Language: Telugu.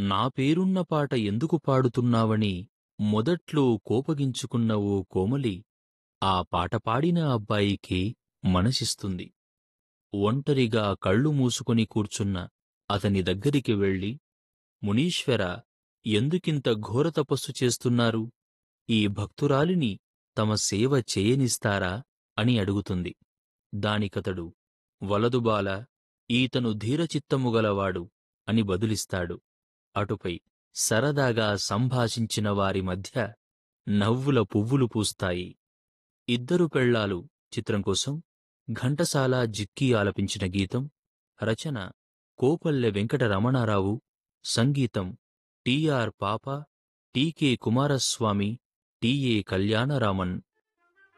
నా పేరున్న పాట ఎందుకు పాడుతున్నావని మొదట్లో కోపగించుకున్న ఓ కోమలి ఆ పాట పాడిన అబ్బాయికి మనసిస్తుంది ఒంటరిగా కళ్ళు మూసుకొని కూర్చున్న అతని దగ్గరికి వెళ్ళి మునీశ్వర ఎందుకింత ఘోర తపస్సు చేస్తున్నారు ఈ భక్తురాలిని తమ సేవ చేయనిస్తారా అని అడుగుతుంది దానికతడు వలదుబాల ఈతను ధీరచిత్తము గలవాడు అని బదులిస్తాడు అటుపై సరదాగా సంభాషించిన వారి మధ్య నవ్వుల పువ్వులు పూస్తాయి ఇద్దరు పెళ్ళాలు చిత్రం కోసం ఘంటసాల జిక్కి ఆలపించిన గీతం రచన కోపల్లె వెంకట రమణారావు సంగీతం టిఆర్ పాప టికే కుమారస్వామి టిఏ కళ్యాణరామన్